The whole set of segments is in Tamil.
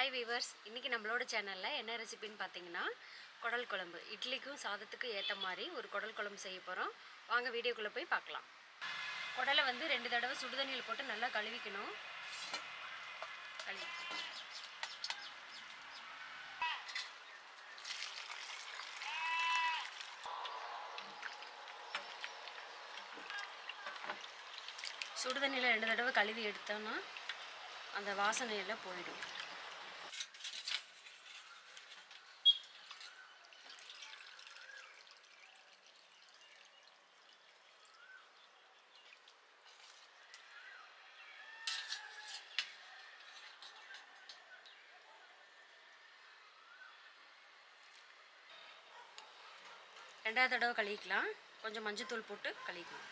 ஹாய் வீவர்ஸ் இன்றைக்கி நம்மளோட சேனலில் என்ன ரெசிபின்னு பார்த்தீங்கன்னா குடல் குழம்பு இட்லிக்கும் சாதத்துக்கும் ஏற்ற மாதிரி ஒரு குடல் குழம்பு செய்ய போகிறோம் வாங்க வீடியோக்குள்ளே போய் பார்க்கலாம் குடலை வந்து ரெண்டு தடவை சுடுதண்ணியில் போட்டு நல்லா கழுவிக்கணும் கழுவி சுடுதண்ணியில் ரெண்டு தடவை கழுவி எடுத்தோன்னா அந்த வாசனையெல்லாம் போயிடும் ரெண்டாவது தடவை கழுவிக்கலாம் கொஞ்சம் மஞ்சத்தூள் போட்டு கழுவிக்கலாம்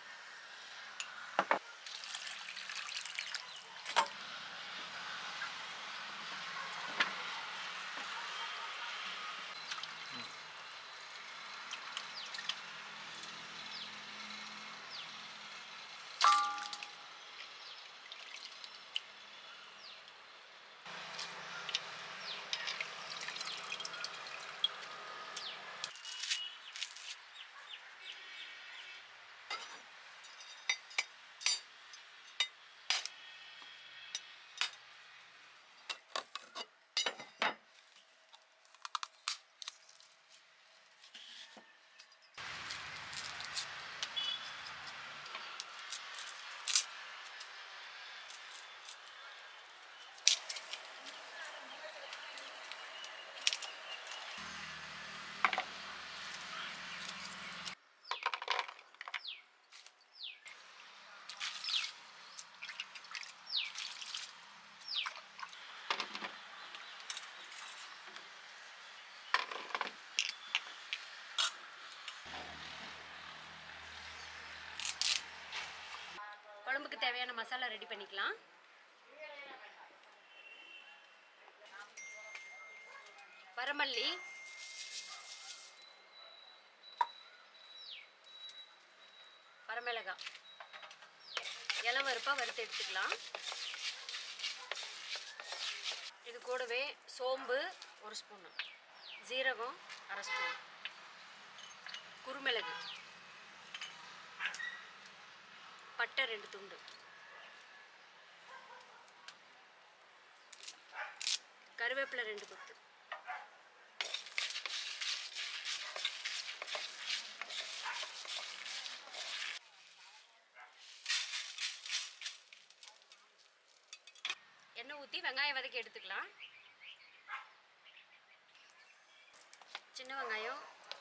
குழம்புக்கு தேவையான மசாலா ரெடி பண்ணிக்கலாம் வரமல்லி வரமிளகாய் இளவருப்பாக வறுத்து எடுத்துக்கலாம் இது கூடவே சோம்பு ஒரு ஸ்பூனு ஜீரகம் அரை ஸ்பூன் குருமிளகு பட்டை ரெண்டு துண்டு கருவேப்பிலை ரெண்டு கொத்து எண்ணெய் ஊற்றி வெங்காயம் வதக்கி எடுத்துக்கலாம் சின்ன வெங்காயம்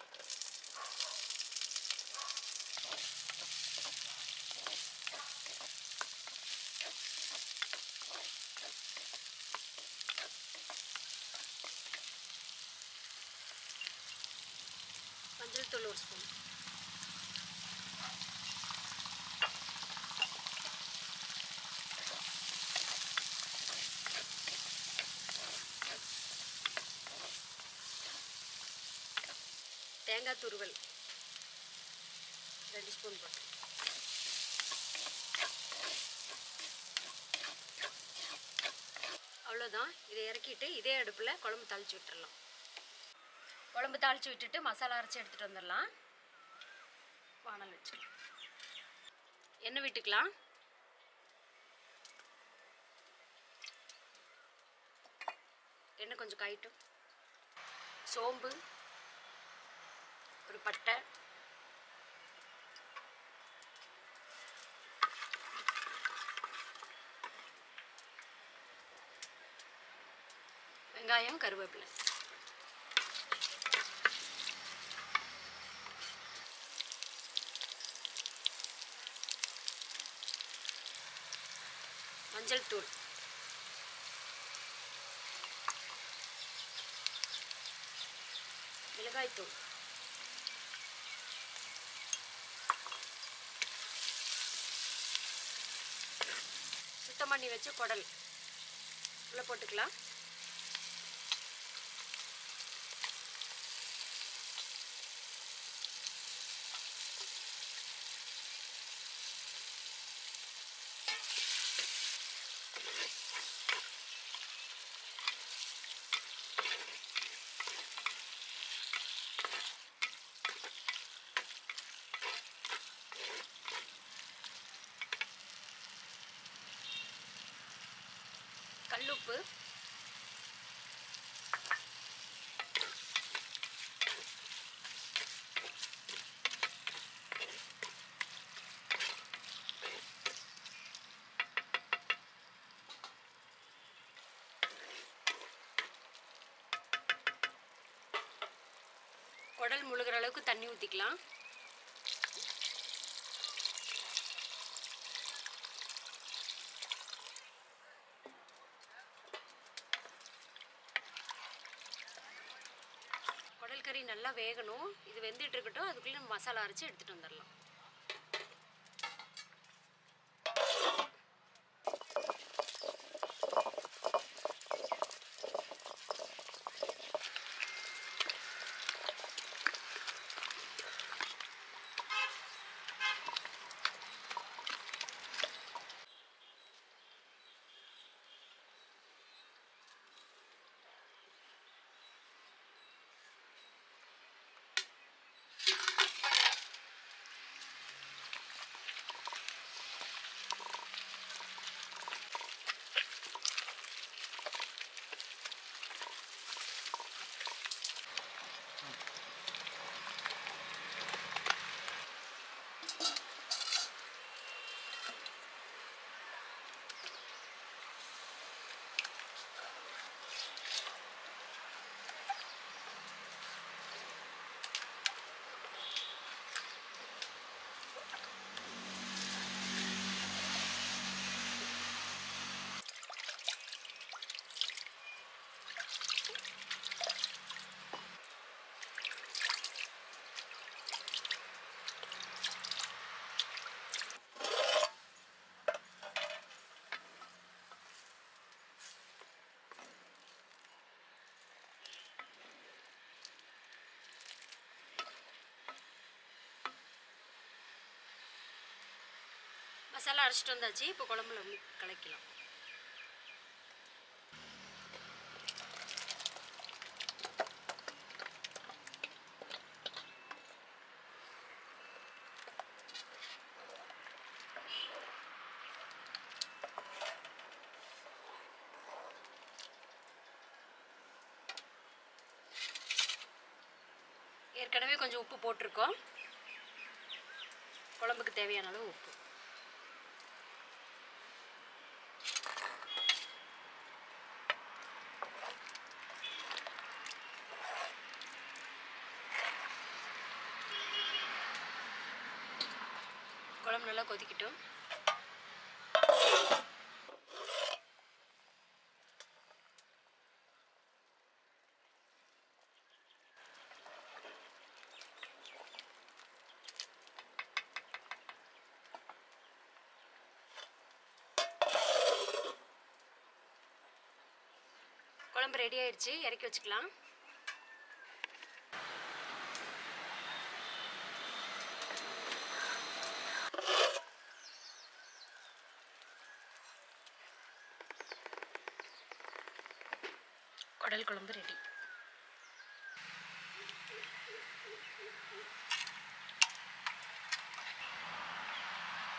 மஞ்சள் தூள் ஒரு ஸ்பூன் தேங்காய் துருவல் ரெண்டு ஸ்பூன் போட்டு அவ்வளோதான் இதை இறக்கிட்டு இதே அடுப்பில் குழம்பு தாளித்து விட்டுறலாம் குழம்பு தாளித்து விட்டுட்டு மசாலா அரைச்சி எடுத்துகிட்டு வந்துடலாம் வானல் வச்சுக்கலாம் எண்ணெய் விட்டுக்கலாம் எண்ணெய் கொஞ்சம் காயிட்டும் சோம்பு ஒரு பட்டை வெங்காயம் கருவேப்பிலை மஞ்சள் தூள் மிளகாய் தூள் சுத்தம் பண்ணி வச்ச குடல் உள்ள போட்டுக்கலாம் உப்பு குடல் முழுகிற அளவுக்கு தண்ணி ஊற்றிக்கலாம் குடல் கறி நல்லா வேகணும் இது வெந்துட்டு இருக்கட்டும் அதுக்குள்ளே நம்ம மசாலா அரைச்சி எடுத்துகிட்டு வந்துடலாம் மசாலா அரைச்சிட்டு வந்தாச்சு இப்போ குழம்புல வந்து கலக்கலாம் ஏற்கனவே கொஞ்சம் உப்பு போட்டிருக்கோம் குழம்புக்கு தேவையான அளவு உப்பு குழம்பு நல்லா கொதிக்கட்டும் குழம்பு ரெடி ஆயிடுச்சு இறக்கி வச்சுக்கலாம் குடல் குழம்பு ரெடி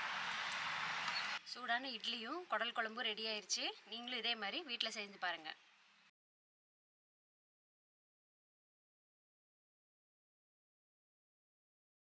சூடான இட்லியும் குடல் குழம்பும் ரெடி ஆயிடுச்சு நீங்களும் இதே மாதிரி வீட்டில் செஞ்சு பாருங்கள்